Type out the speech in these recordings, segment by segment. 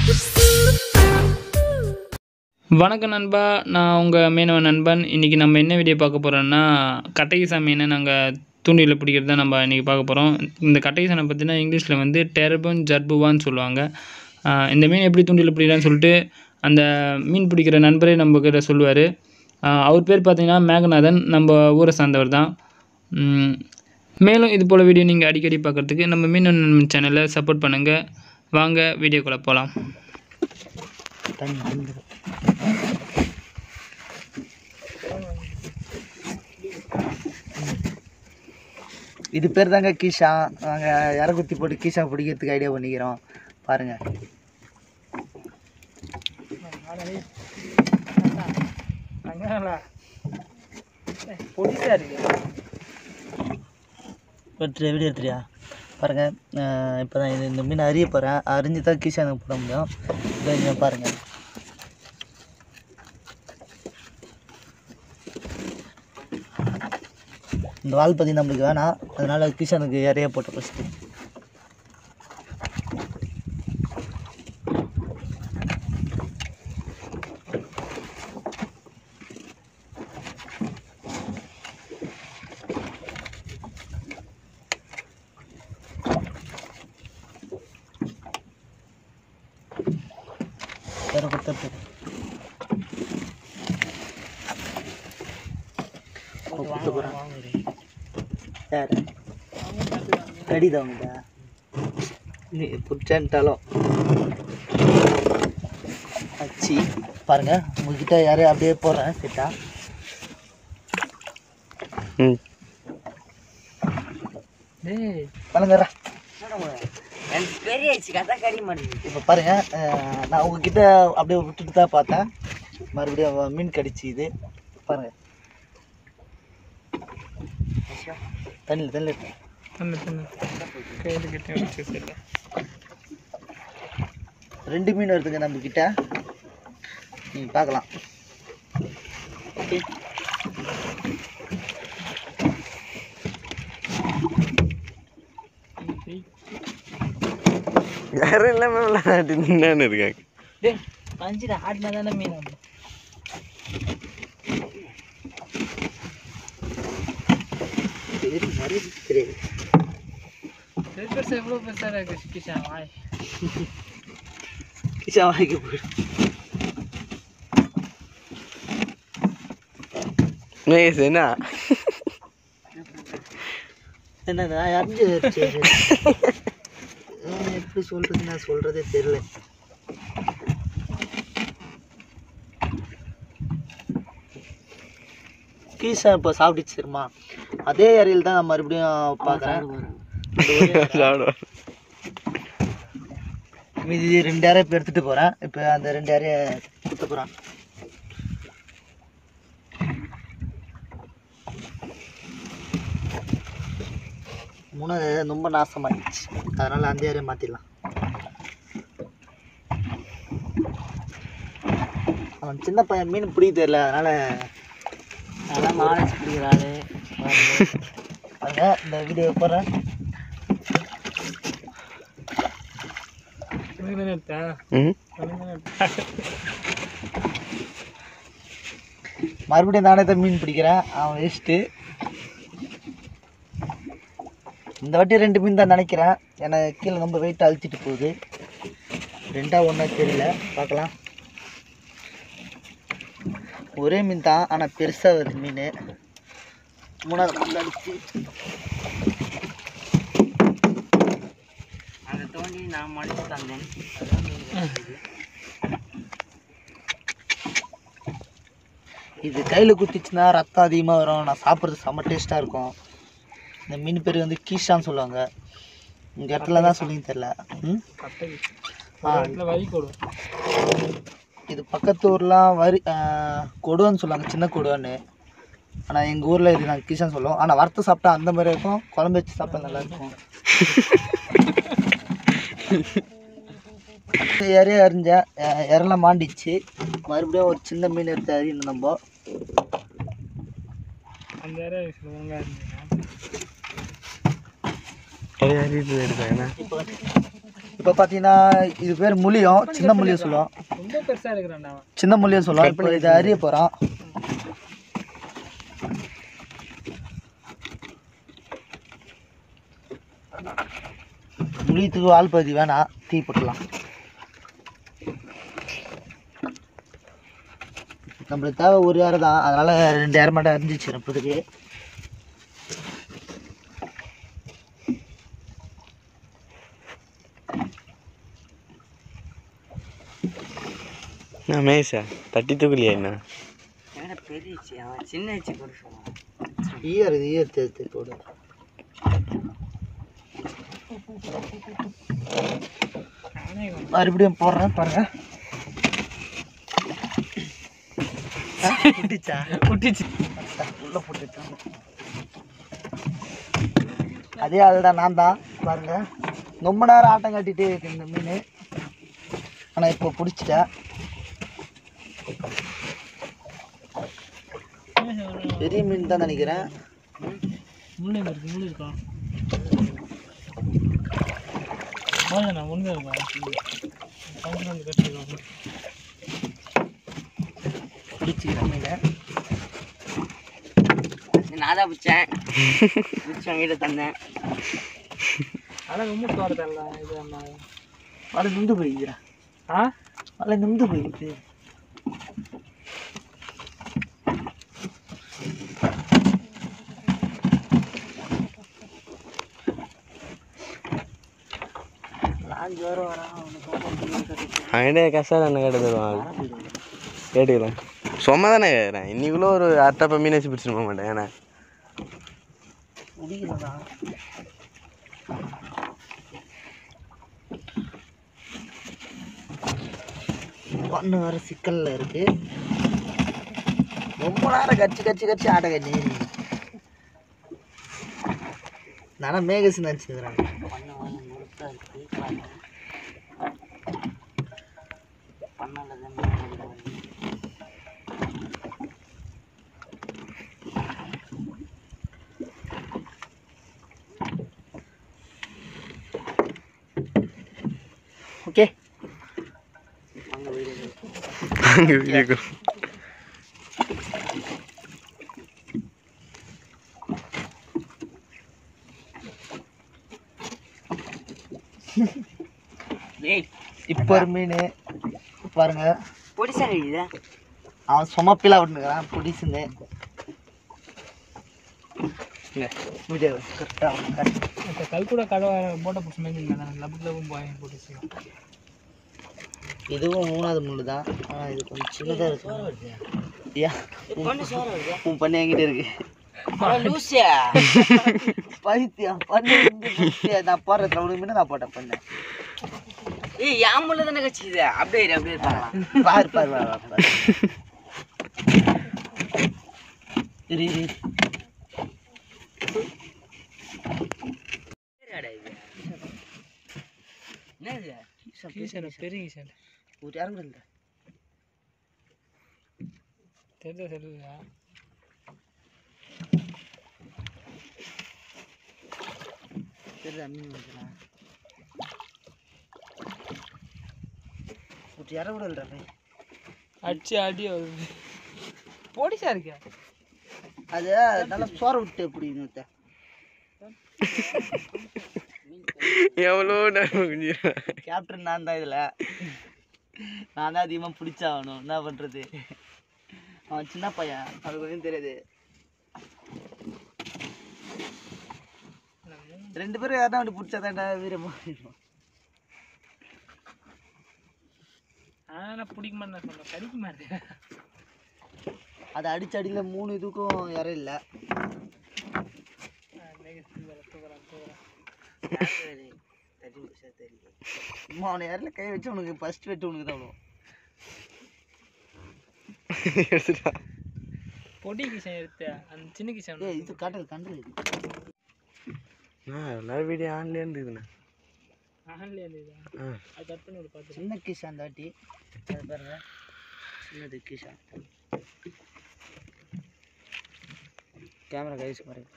வணக்கம் நண்பா நான் உங்கள் மீனவ நண்பன் இன்றைக்கி நம்ம என்ன வீடியோ பார்க்க போகிறோன்னா கட்டைசா மீனை நாங்கள் தூண்டியில் பிடிக்கிறது தான் நம்ம இன்றைக்கி பார்க்க போகிறோம் இந்த கட்டைசானை பார்த்தீங்கன்னா இங்கிலீஷில் வந்து டெரபன் ஜர்புவான்னு சொல்லுவாங்க ஆஹ் இந்த மீன் எப்படி தூண்டியில் பிடிக்கலான்னு சொல்லிட்டு அந்த மீன் பிடிக்கிற நண்பரே நம்ம கிட்ட சொல்லுவார் அவர் பேர் பார்த்தீங்கன்னா மேகநாதன் நம்ம ஊரை சார்ந்தவர் தான் உம், மேலும் இது போல் வீடியோ நீங்கள் அடிக்கடி பார்க்குறதுக்கு நம்ம மீன் நண்பன் சேனலை சப்போர்ட் பண்ணுங்கள் வாங்க வீடியோக்குள்ளே போகலாம் தண்ணி வந்துடும் இது பேர் தாங்க கீஷா நாங்கள் இறகுத்தி போட்டு கீஷா பிடிக்கிறதுக்கு ஐடியா பண்ணிக்கிறோம் பாருங்க வெற்றி எப்படி எடுத்துறியா பாருங்க இப்போ தான் இது இந்த மீன் அறிய போகிறேன் அறிஞ்சு தான் கீஷா எனக்கு போட முடியும் இதோ இங்க பாருங்க இந்த வால் பதி நம்மளுக்கு வேணாம் அதனால கிஷனுக்கு இறைய போட்ட ஃபஸ்ட்டு வேற கொடுத்துட்டு கொடுத்து போகிறேன் யார் கடிதவங்கடா நீ பிடிச்சான்ட்டாலும் அச்சி பாருங்க உங்ககிட்ட யாரையும் அப்படியே போடுறேன் செட்டா ம் பழங்கறா பெரிய கதை கடி மாட்டேங்குது இப்போ பாருங்க அஹ், நான் உங்ககிட்ட அப்படியே விட்டுட்டு தான் பார்த்தேன் மறுபடியும் அவ மீன் கடிச்சு இது பாருங்க தண்ணியில் தண்ணியில் தண்ணி தண்ணி கையில் கிட்டே வச்சு சரி ரெண்டு மீன் வருதுங்க நம்ம கிட்ட நீங்க பார்க்கலாம் ஓகே யாரும் இல்லாம விளையாட்டு நின்று இருக்காங்க டேய் பஞ்சில் ஆட்டினா தானே மீன் வந்து சரி நிறைய தெரியாது சரி பெருசாக எவ்வளோ பெருசாக இருக்கு கிஷா வாய் கிஷா வாங்கி போயிடும் என்ன என்னடா அறிஞ்சு சரி எப்படி சொல்றது நான் சொல்றதே தெரியல கீசா இப்போ சாப்பிட்டுச்சு தெரியுமா அதே ஏரியில் தான் நான் மறுபடியும் பார்க்குறேன் மீதி ரெண்டு அரை இப்போ எடுத்துகிட்டு போகிறேன் இப்போ அந்த ரெண்டு அறையை குத்த போகிறேன் மூணாவது ரொம்ப நாசமாயிடுச்சு அதனால் அந்த ஏரியை மாற்றிடலாம் அவன் சின்ன பையன் மீன் பிடிக்க தெரியல அதனால் அதான் மாலேஜ் பிடிக்கிறாரு பாருங்க இந்த வீடியோ போடுறேன் மறுபடியும் நானே தான் மீன் பிடிக்கிறேன் அவன் வேஸ்ட்டு இந்த வாட்டி ரெண்டு மீன் தான் நினைக்கிறேன் ஏன்னா கீழே ரொம்ப வெயிட் அழுத்திட்டு போகுது ரெண்டா ஒன்றா தெரியல பார்க்கலாம் ஒரே மீன் தான் ஆனால் பெருசாக வருது மீன் மூணாவது மீன் அடிச்சு அதை தோண்டி நான் மடிச்சு தந்தேன் இது கையில் குத்திச்சுன்னா ரத்தம் அதிகமாக வரும் நான் சாப்பிட்றது செம்ம டேஸ்ட்டாக இருக்கும் இந்த மீன் பேர் வந்து கீஷான்னு சொல்லுவாங்க இந்த இடத்துல தான் சொல்லிங்க தெரில ம் ஆ வரி போடும் இது பக்கத்து ஊர்லாம் வரி கொடுவான்னு சொல்லுவாங்க சின்ன கொடுவான்னு ஆனால் எங்கள் ஊரில் இது நாங்கள் கீஷான்னு சொல்லுவோம் ஆனால் வறுத்து சாப்பிட்டா அந்த மாதிரி இருக்கும் குழம்பு வச்சு சாப்பிட்டா நல்லா இருக்கும் இறைய அறிஞ்சேன் அஹ் இறலாம் மாண்டிச்சு மறுபடியும் ஒரு சின்ன மீன் எடுத்து அறியணும் நம்ம அந்த இடம் ஒழுங்காக இருந்தீங்க இப்போ இப்போ பார்த்தீங்கன்னா இது பேர் முளியம் சின்ன முளியம் சொல்லுவோம் ரொம்ப பெருசாக இருக்கிறான்டா அவன் சின்ன முளியம் சொல்லுவோம் இப்போ இதை அறிய போகிறோம் முளியத்துக்கு வால் பகுதி வேணாம் தீ போட்டுலாம் நம்மளுக்கு தேவை ஒரு யாரம் தான் அதனால ரெண்டு யாரம் மட்டும் அறிஞ்சிச்சு இப்போதைக்கு நான் மேசா தட்டி தூக்கலையா என்ன என்கிட்ட பெரிய சி அவன் சின்ன சி கூட சொல்லுவான் ஈயர் இது ஈயர் தேர்த்து போடு மறுபடியும் போடுறேன் பாருங்க குட்டிச்சா குட்டிச்சு உள்ள போட்டுட்டான் அதே அதுதான் நான் தான் பாருங்க ரொம்ப நேரம் ஆட்டம் காட்டிட்டே இருக்கு இந்த மீன் ஆனால் இப்போ பிடிச்சிட்டேன் பெரிய மீன் தான் நினைக்கிறேன் முள்ளு எங்க இருக்கு முள்ளு இருக்கா பாருங்கண்ணா ஒன்று இருக்கா கவுண்டர் வந்து கட்டிருக்காங்க பிடிச்சிக்கிறேன் மீனை நான் தான் பிடிச்சேன் பிடிச்சி அவங்ககிட்ட தந்தேன் ஆனால் ரொம்ப தோறதில்ல இது என்ன மழை நின்று போய்க்கிறேன் ஆ மழை நின்று போயிடுது லாஞ்ச் வர வரான் அவனுக்கு அவன்கிட்ட கஷ்டம் என்ன கேட்ட தருவான் கேட்டுக்கலாம் சும்மா தானே கேட்குறேன் இன்னைக்குள்ள ஒரு அட்டப்ப மீன் வச்சு பிடிச்சிட்டு போக மாட்டேன் ஏன்னா முடியலடா பண்ணு வர சிக்கல்ல இருக்கு ரொம்ப நேரம் கச்சி கச்சி கச்சி ஆட்ட கண்ணி நானா மேகஸ் நினச்சிக்கிறேன் பண்ண வாங்க முழுத்தா இருக்கு பாருங்க பண்ணல தானே ஓகே அங்கே வீடியோ ஏய் இப்போ ஒரு மீன் பாருங்க பொடிசா கழியுதா அவன் சுமப்பிலாம் விட்டுனுக்கிறான் பிடிச்சுன்னு வீடியோ கரெக்டாக இப்போ கல்கூட கடவை போட்ட பிடிச்ச மாதிரி இல்லை லபு லபும் பாய் போட்டுச்சு இதுவும் மூணாவது முள்ளு தான் ஆனால் இது கொஞ்சம் சின்னதாக இருக்கு ஐயா பண்ணு சோறு வருது உன் பண்ணி என்கிட்ட இருக்கு லூசியா பைத்தியம் பண்ணி வந்து குட்டியா. நான் போடுறதுல உனக்கு முன்ன நான் போட்டேன் பண்ணேன் ஏய் என் முள்ள தானே கட்சிக்குது அப்படியே இரு, அப்படியே இருப்பாங்களா பாரு பாரு பாரு பாரு, பாரு இரு இரு இரு. என்ன இது ஈசன் பெரிய ஈசன் ஒரு யாரும் இல்லை தெரிஞ்ச சொல்லுங்க தெரியுதா மீன் வந்துக்கலாம் ஒரு யாரும் கூட இல்லை அடிச்சு அடி வருது பொடிசா இருக்கா அது நல்லா சோற விட்டு பிடிக்கணும் எவ்வளோ நேரம் குஞ்சிடுறேன் கேப்டன் நான் தான் இதில் நான் தான் அதிகமாக பிடிச்சாகணும் என்ன பண்ணுறது அவன் சின்ன பையன் அது கொஞ்சம் தெரியாது ரெண்டு பேரும் யாருன்னா அப்படி பிடிச்சாதாண்டா வீரமா ஆனால் பிடிக்க மாட்டேன் சொல்ல கடிக்க மாட்டேன் அது அடிச்ச அடியில் மூணு இதுக்கும் யாரும் இல்லை அம்மா அவனை யாரில் கை வச்சு உனக்கு ஃபர்ஸ்ட் வெட்டு உனக்கு தான் விழுவும் எடுத்துட்டா பொடி கிஷன் எடுத்த அந்த சின்ன கிஷன் ஏய் இது காட்டல் கண்டல் இது நான் எல்லாரும் வீடியோ ஆன்லேயே இருந்துதுண்ணா ஆன்லைன் இதா ஆ அது கட் பண்ணி ஒரு பார்த்து சின்ன கிஷான் தாட்டி அது பாருங்க சின்னது கிஷான் கேமரா கைஸ் பாருங்க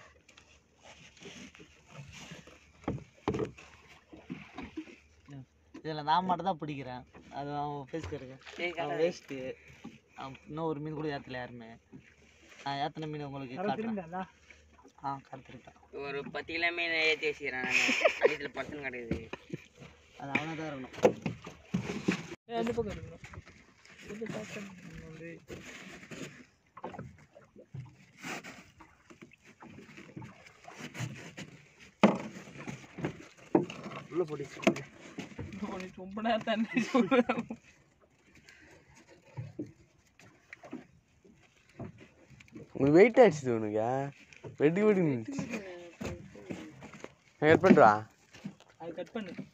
இதில் நான் மட்டும் தான் பிடிக்கிறேன் அது அவன் ஃபேஸ் இருக்கு அவன் வேஸ்ட்டு இன்னும் ஒரு மீன் கூட ஏற்றல யாருமே நான் ஏற்றின மீன் உங்களுக்கு காட்டுறேன் ஆ கருத்துருக்கேன் ஒரு பத்து கிலோ மீன் ஏற்றி வச்சுக்கிறேன் நான் அடியில் பத்துன்னு கிடையாது அது அவனாக தான் இருக்கணும் அந்த பக்கம் இருக்கணும் கொஞ்சம் பார்த்தா வந்து உள்ளே போட்டு உனக்கு ரொம்ப நேரம் தண்ணி உனக்கு வெயிட் ஆயிடுச்சு உனக்கு வெட்டி வெட்டி நின்றுச்சு கட் பண்ணுறா அது கட் பண்ணு